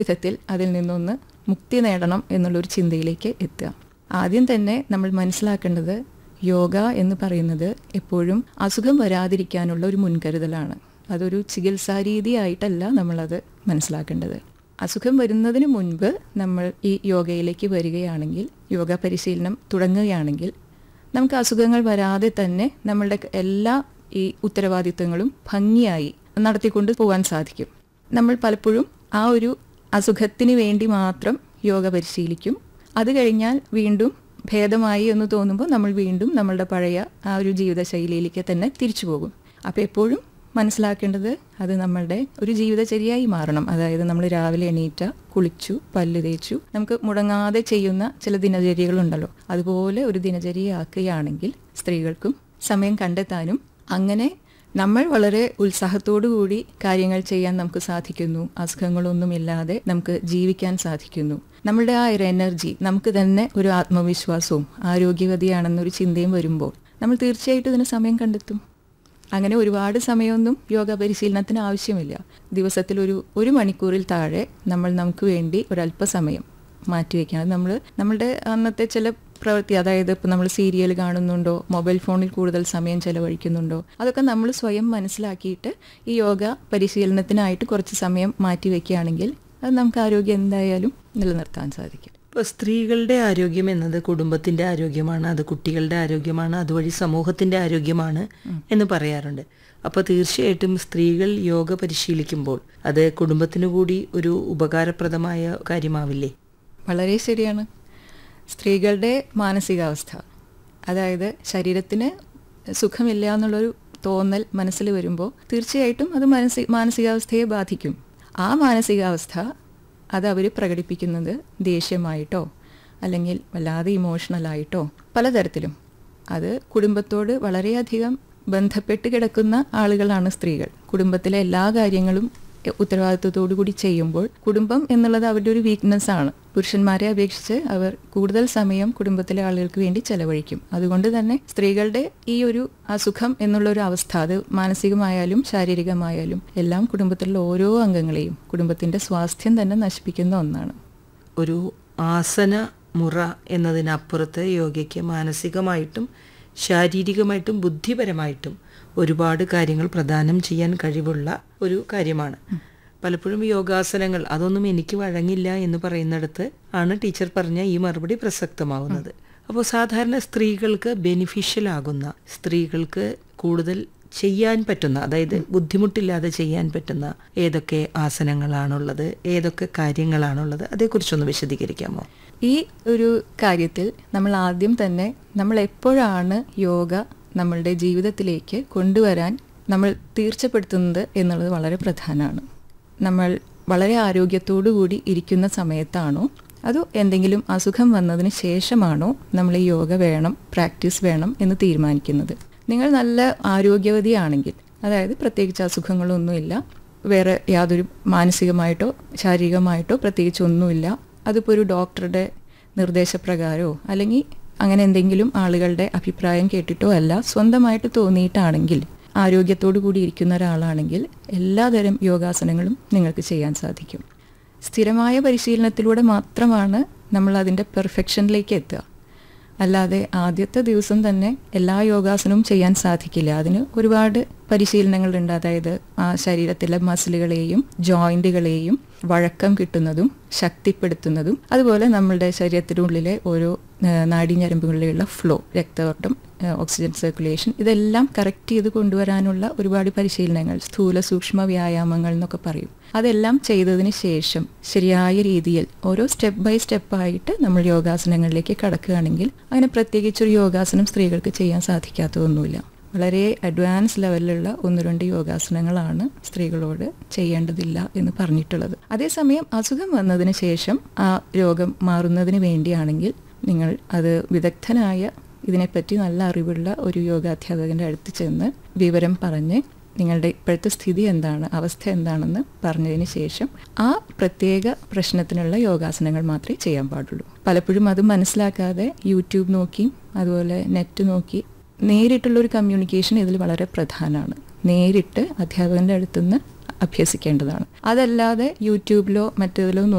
വിധത്തിൽ അതിൽ നിന്നൊന്ന് മുക്തി നേടണം എന്നുള്ളൊരു ചിന്തയിലേക്ക് എത്തുക ആദ്യം തന്നെ നമ്മൾ മനസ്സിലാക്കേണ്ടത് യോഗ എന്ന് പറയുന്നത് എപ്പോഴും അസുഖം വരാതിരിക്കാനുള്ള ഒരു മുൻകരുതലാണ് അതൊരു ചികിത്സാ രീതിയായിട്ടല്ല നമ്മളത് മനസ്സിലാക്കേണ്ടത് അസുഖം വരുന്നതിന് മുൻപ് നമ്മൾ ഈ യോഗയിലേക്ക് വരികയാണെങ്കിൽ യോഗ പരിശീലനം തുടങ്ങുകയാണെങ്കിൽ നമുക്ക് അസുഖങ്ങൾ വരാതെ തന്നെ നമ്മളുടെ എല്ലാ ഈ ഉത്തരവാദിത്തങ്ങളും ഭംഗിയായി നടത്തിക്കൊണ്ട് പോകാൻ സാധിക്കും നമ്മൾ പലപ്പോഴും ആ ഒരു അസുഖത്തിന് വേണ്ടി മാത്രം യോഗ പരിശീലിക്കും അത് കഴിഞ്ഞാൽ വീണ്ടും ഭേദമായി എന്ന് തോന്നുമ്പോൾ നമ്മൾ വീണ്ടും നമ്മളുടെ പഴയ ആ ഒരു ജീവിതശൈലിയിലേക്ക് തന്നെ തിരിച്ചു പോകും അപ്പോൾ എപ്പോഴും മനസ്സിലാക്കേണ്ടത് അത് നമ്മളുടെ ഒരു ജീവിതചര്യയായി മാറണം അതായത് നമ്മൾ രാവിലെ എണീറ്റ കുളിച്ചു പല്ല് തേച്ചു നമുക്ക് മുടങ്ങാതെ ചെയ്യുന്ന ചില ദിനചര്യകളുണ്ടല്ലോ അതുപോലെ ഒരു ദിനചര്യയാക്കുകയാണെങ്കിൽ സ്ത്രീകൾക്കും സമയം കണ്ടെത്താനും അങ്ങനെ നമ്മൾ വളരെ ഉത്സാഹത്തോടു കൂടി കാര്യങ്ങൾ ചെയ്യാൻ നമുക്ക് സാധിക്കുന്നു അസുഖങ്ങളൊന്നുമില്ലാതെ നമുക്ക് ജീവിക്കാൻ സാധിക്കുന്നു നമ്മളുടെ ആ ഒരു എനർജി നമുക്ക് തന്നെ ഒരു ആത്മവിശ്വാസവും ആരോഗ്യവതിയാണെന്നൊരു ചിന്തയും വരുമ്പോൾ നമ്മൾ തീർച്ചയായിട്ടും ഇതിന് സമയം കണ്ടെത്തും അങ്ങനെ ഒരുപാട് സമയമൊന്നും യോഗ പരിശീലനത്തിന് ആവശ്യമില്ല ദിവസത്തിൽ ഒരു ഒരു മണിക്കൂറിൽ താഴെ നമ്മൾ നമുക്ക് വേണ്ടി ഒരല്പസമയം മാറ്റിവെക്കാം അത് നമ്മൾ നമ്മളുടെ അന്നത്തെ ചില പ്രവൃത്തി അതായത് ഇപ്പോൾ നമ്മൾ സീരിയൽ കാണുന്നുണ്ടോ മൊബൈൽ ഫോണിൽ കൂടുതൽ സമയം ചെലവഴിക്കുന്നുണ്ടോ അതൊക്കെ നമ്മൾ സ്വയം മനസ്സിലാക്കിയിട്ട് ഈ യോഗ പരിശീലനത്തിനായിട്ട് കുറച്ച് സമയം മാറ്റി വെക്കുകയാണെങ്കിൽ അത് നമുക്ക് ആരോഗ്യം എന്തായാലും നിലനിർത്താൻ സാധിക്കും ഇപ്പോൾ സ്ത്രീകളുടെ ആരോഗ്യം എന്നത് കുടുംബത്തിന്റെ ആരോഗ്യമാണ് അത് കുട്ടികളുടെ ആരോഗ്യമാണ് അതുവഴി സമൂഹത്തിന്റെ ആരോഗ്യമാണ് എന്ന് പറയാറുണ്ട് അപ്പോൾ തീർച്ചയായിട്ടും സ്ത്രീകൾ യോഗ പരിശീലിക്കുമ്പോൾ അത് കുടുംബത്തിനു കൂടി ഒരു ഉപകാരപ്രദമായ കാര്യമാവില്ലേ വളരെ ശരിയാണ് സ്ത്രീകളുടെ മാനസികാവസ്ഥ അതായത് ശരീരത്തിന് സുഖമില്ല എന്നുള്ളൊരു തോന്നൽ മനസ്സിൽ വരുമ്പോൾ തീർച്ചയായിട്ടും അത് മാനസിക മാനസികാവസ്ഥയെ ബാധിക്കും ആ മാനസികാവസ്ഥ അത് അവർ പ്രകടിപ്പിക്കുന്നത് ദേഷ്യമായിട്ടോ അല്ലെങ്കിൽ വല്ലാതെ ഇമോഷണലായിട്ടോ പലതരത്തിലും അത് കുടുംബത്തോട് വളരെയധികം ബന്ധപ്പെട്ട് കിടക്കുന്ന ആളുകളാണ് സ്ത്രീകൾ കുടുംബത്തിലെ എല്ലാ കാര്യങ്ങളും ഉത്തരവാദിത്വത്തോടു കൂടി ചെയ്യുമ്പോൾ കുടുംബം എന്നുള്ളത് അവരുടെ ഒരു വീക്ക്നെസ് ആണ് പുരുഷന്മാരെ അപേക്ഷിച്ച് അവർ കൂടുതൽ സമയം കുടുംബത്തിലെ ആളുകൾക്ക് വേണ്ടി ചെലവഴിക്കും അതുകൊണ്ട് തന്നെ സ്ത്രീകളുടെ ഈ ഒരു അസുഖം എന്നുള്ള ഒരു അവസ്ഥ അത് മാനസികമായാലും ശാരീരികമായാലും എല്ലാം കുടുംബത്തിലുള്ള ഓരോ അംഗങ്ങളെയും കുടുംബത്തിന്റെ സ്വാസ്ഥ്യം തന്നെ നശിപ്പിക്കുന്ന ഒന്നാണ് ഒരു ആസന മുറ എന്നതിനപ്പുറത്ത് യോഗയ്ക്ക് മാനസികമായിട്ടും ശാരീരികമായിട്ടും ബുദ്ധിപരമായിട്ടും ഒരുപാട് കാര്യങ്ങൾ പ്രദാനം ചെയ്യാൻ കഴിവുള്ള ഒരു കാര്യമാണ് പലപ്പോഴും യോഗാസനങ്ങൾ അതൊന്നും എനിക്ക് വഴങ്ങില്ല എന്ന് പറയുന്നിടത്ത് ആണ് ടീച്ചർ പറഞ്ഞ ഈ മറുപടി പ്രസക്തമാവുന്നത് അപ്പോൾ സാധാരണ സ്ത്രീകൾക്ക് ബെനിഫിഷ്യൽ ആകുന്ന സ്ത്രീകൾക്ക് കൂടുതൽ ചെയ്യാൻ പറ്റുന്ന അതായത് ബുദ്ധിമുട്ടില്ലാതെ ചെയ്യാൻ പറ്റുന്ന ഏതൊക്കെ ആസനങ്ങളാണുള്ളത് ഏതൊക്കെ കാര്യങ്ങളാണുള്ളത് അതേക്കുറിച്ചൊന്ന് വിശദീകരിക്കാമോ ഈ ഒരു കാര്യത്തിൽ നമ്മൾ ആദ്യം തന്നെ നമ്മൾ എപ്പോഴാണ് യോഗ നമ്മളുടെ ജീവിതത്തിലേക്ക് കൊണ്ടുവരാൻ നമ്മൾ തീർച്ചപ്പെടുത്തുന്നത് എന്നുള്ളത് വളരെ പ്രധാനമാണ് നമ്മൾ വളരെ ആരോഗ്യത്തോടു കൂടി ഇരിക്കുന്ന സമയത്താണോ അതോ എന്തെങ്കിലും അസുഖം വന്നതിന് ശേഷമാണോ നമ്മൾ ഈ യോഗ വേണം പ്രാക്ടീസ് വേണം എന്ന് തീരുമാനിക്കുന്നത് നിങ്ങൾ നല്ല ആരോഗ്യവതിയാണെങ്കിൽ അതായത് പ്രത്യേകിച്ച് അസുഖങ്ങളൊന്നുമില്ല വേറെ യാതൊരു മാനസികമായിട്ടോ ശാരീരികമായിട്ടോ പ്രത്യേകിച്ച് ഒന്നുമില്ല അതിപ്പോൾ ഒരു ഡോക്ടറുടെ നിർദ്ദേശപ്രകാരമോ അല്ലെങ്കിൽ അങ്ങനെ എന്തെങ്കിലും ആളുകളുടെ അഭിപ്രായം കേട്ടിട്ടോ അല്ല സ്വന്തമായിട്ട് തോന്നിയിട്ടാണെങ്കിൽ ആരോഗ്യത്തോടു കൂടി ഇരിക്കുന്ന ഒരാളാണെങ്കിൽ എല്ലാതരം യോഗാസനങ്ങളും നിങ്ങൾക്ക് ചെയ്യാൻ സാധിക്കും സ്ഥിരമായ പരിശീലനത്തിലൂടെ മാത്രമാണ് നമ്മൾ അതിൻ്റെ പെർഫെക്ഷനിലേക്ക് എത്തുക അല്ലാതെ ആദ്യത്തെ ദിവസം തന്നെ എല്ലാ യോഗാസനവും ചെയ്യാൻ സാധിക്കില്ല അതിന് ഒരുപാട് പരിശീലനങ്ങളുണ്ട് അതായത് ആ ശരീരത്തിലെ മസിലുകളെയും ജോയിന്റുകളെയും വഴക്കം കിട്ടുന്നതും ശക്തിപ്പെടുത്തുന്നതും അതുപോലെ നമ്മളുടെ ശരീരത്തിനുള്ളിലെ ഓരോ നാഡീഞരമ്പുകളിലുള്ള ഫ്ലോ രക്തയോട്ടം ഓക്സിജൻ സർക്കുലേഷൻ ഇതെല്ലാം കറക്റ്റ് ചെയ്ത് കൊണ്ടുവരാനുള്ള ഒരുപാട് പരിശീലനങ്ങൾ സ്ഥൂല സൂക്ഷ്മ വ്യായാമങ്ങൾ എന്നൊക്കെ പറയും അതെല്ലാം ചെയ്തതിന് ശേഷം ശരിയായ രീതിയിൽ ഓരോ സ്റ്റെപ്പ് ബൈ സ്റ്റെപ്പായിട്ട് നമ്മൾ യോഗാസനങ്ങളിലേക്ക് കടക്കുകയാണെങ്കിൽ അങ്ങനെ പ്രത്യേകിച്ചൊരു യോഗാസനം സ്ത്രീകൾക്ക് ചെയ്യാൻ സാധിക്കാത്തതൊന്നുമില്ല വളരെ അഡ്വാൻസ് ലെവലിലുള്ള ഒന്ന് രണ്ട് യോഗാസനങ്ങളാണ് സ്ത്രീകളോട് ചെയ്യേണ്ടതില്ല എന്ന് പറഞ്ഞിട്ടുള്ളത് അതേസമയം അസുഖം വന്നതിന് ശേഷം ആ രോഗം മാറുന്നതിന് വേണ്ടിയാണെങ്കിൽ നിങ്ങൾ അത് വിദഗ്ധനായ ഇതിനെപ്പറ്റി നല്ല അറിവുള്ള ഒരു യോഗാധ്യാപകന്റെ അടുത്ത് ചെന്ന് വിവരം പറഞ്ഞ് നിങ്ങളുടെ ഇപ്പോഴത്തെ സ്ഥിതി എന്താണ് അവസ്ഥ എന്താണെന്ന് പറഞ്ഞതിന് ശേഷം ആ പ്രത്യേക പ്രശ്നത്തിനുള്ള യോഗാസനങ്ങൾ മാത്രമേ ചെയ്യാൻ പാടുള്ളൂ പലപ്പോഴും അത് മനസ്സിലാക്കാതെ യൂട്യൂബ് നോക്കി അതുപോലെ നെറ്റ് നോക്കി നേരിട്ടുള്ള ഒരു കമ്മ്യൂണിക്കേഷൻ ഇതിൽ വളരെ പ്രധാനമാണ് നേരിട്ട് അധ്യാപകന്റെ അടുത്തുനിന്ന് അഭ്യസിക്കേണ്ടതാണ് അതല്ലാതെ യൂട്യൂബിലോ മറ്റേതിലോ